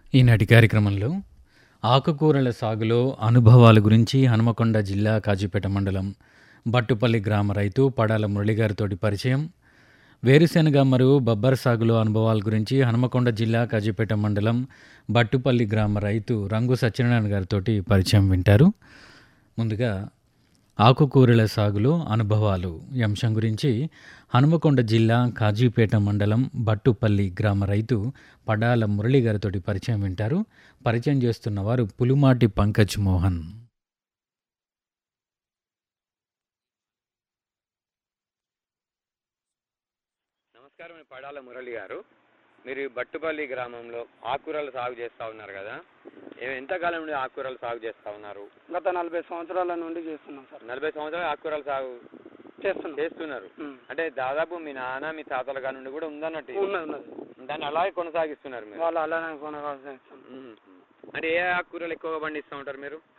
ఈనాటి కార్యక్రమంలో ఆకుకూరల సాగులో అనుభవాల గురించి హనుమకొండ జిల్లా కాజీపేట మండలం బట్టుపల్లి గ్రామ రైతు పడాల మురళిగారితోటి పరిచయం వేరుశెనగ మరియు బబ్బర్ సాగులో అనుభవాల గురించి హనుమకొండ జిల్లా కాజీపేట మండలం బట్టుపల్లి గ్రామ రైతు రంగు సత్యనారాయణ గారితో పరిచయం వింటారు ముందుగా ఆకుకూరల సాగులో అనుభవాలు ఈ అంశం గురించి హనుమకొండ జిల్లా కాజీపేట మండలం బట్టుపల్లి గ్రామ రైతు పడాల మురళి గారితో పరిచయం వింటారు పరిచయం చేస్తున్న వారు పులుమాటి పంకజ్ మోహన్ నమస్కారం నేను పడాల మురళి గారు మీరు ఈ బట్టుపల్లి గ్రామంలో ఆకుకూరలు సాగు చేస్తూ ఉన్నారు కదా ఏ- ఎంతకాలం నుండి ఆకుకూరలు సాగు చేస్తూ ఉన్నారు గత నలభై సంవత్సరాల నుండి చేస్తున్నాం సార్ నలభై సంవత్సరాలు ఆకుకూరలు సాగు చేస్తున్నాం చేస్తున్నారు ఉమ్. అంటే దాదాపు మీ నాన్న మీ తాతల కాడి నుండి కూడా ఉందన్నట్టు ఇది. ఉన్నది ఉన్నది దాన్ని అలాగే కొనసాగిస్తున్నారు మీరు వాళ్ళు అలానే కొనసాగిస్తాం మ్మ్. అంటే ఏ ఆకుకూరలు ఎక్కువగా పండిస్తూ ఉంటారు మీరు